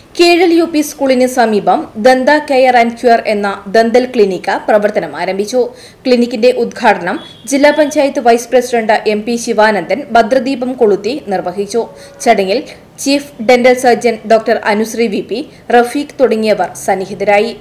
കീഴൽ U P സ്കൂളിന് സമീപം ദന്ത കെയർ ആൻഡ് ക്യൂർ എന്ന ദന്തൽ ക്ലിനിക്ക് പ്രവർത്തനം ആരംഭിച്ചു ക്ലിനിക്കിന്റെ ഉദ്ഘാടനം ജില്ലാ panchayat vice president M P Shivanandan ഭദ്രദീപം കൊളുത്തി നിർവഹിച്ചു ചടങ്ങിൽ chief dental surgeon doctor Anusree V P Rafeeq തുടങ്ങിയവർ സന്നിഹിതരായി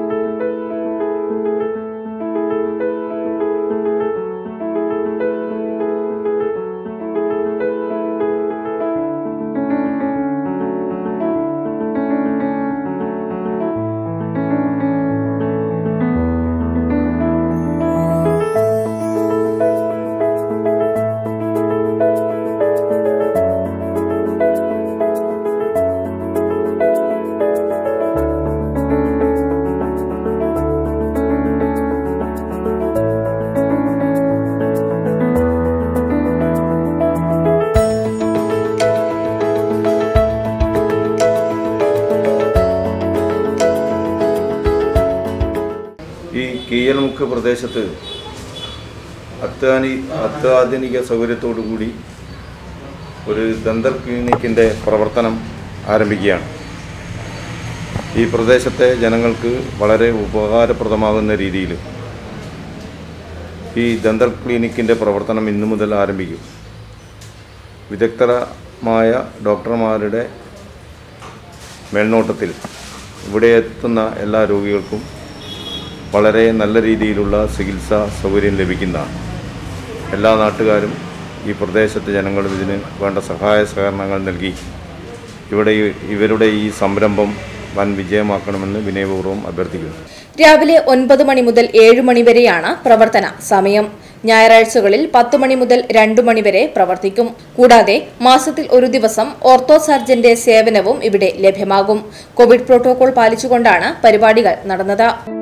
ഈ കീയൽമുക്ക് പ്രദേശത്ത് അത്യാനി അത്യാധുനിക സൗകര്യത്തോടു കൂടി ഒരു ദന്തൽ ക്ലിനിക്കിൻ്റെ പ്രവർത്തനം ആരംഭിക്കുകയാണ് ഈ പ്രദേശത്തെ ജനങ്ങൾക്ക് വളരെ ഉപകാരപ്രദമാകുന്ന രീതിയിൽ ഈ ദന്തൽ ക്ലിനിക്കിൻ്റെ പ്രവർത്തനം ഇന്നു മുതൽ ആരംഭിക്കും വിദഗ്ധമായ ഡോക്ടർമാരുടെ മേൽനോട്ടത്തിൽ ഇവിടെ എത്തുന്ന എല്ലാ രോഗികൾക്കും വളരെ നല്ല രീതിയിലുള്ള ചികിത്സാ സൗകര്യം ലഭിക്കുന്ന എല്ലാ നാട്ടുകാരും ഈ പ്രദേശത്തെ ജനങ്ങളും ഇതിന് വേണ്ട സഹായ സഹകരണങ്ങൾ നൽകി ഇവിടെ ഈ- ഇവരുടെ ഈ സംരംഭം വൻ വിജയമാക്കണമെന്ന് വിനയപൂർവ്വം അഭ്യർത്ഥിക്കുന്നു രാവിലെ ഒൻപത് മണി മുതൽ ഏഴ് മണി വരെയാണ് പ്രവർത്തന സമയം ഞായറാഴ്ചകളിൽ പത്ത് മണി മുതൽ രണ്ടു മണി വരെ പ്രവർത്തിക്കും കൂടാതെ മാസത്തിൽ ഒരു ദിവസം ഓർത്തോ സർജന്റെ സേവനവും ഇവിടെ ലഭ്യമാകും കോവിഡ് പ്രോട്ടോകോൾ പാലിച്ചുകൊണ്ടാണ് പരിപാടികൾ നടന്നത്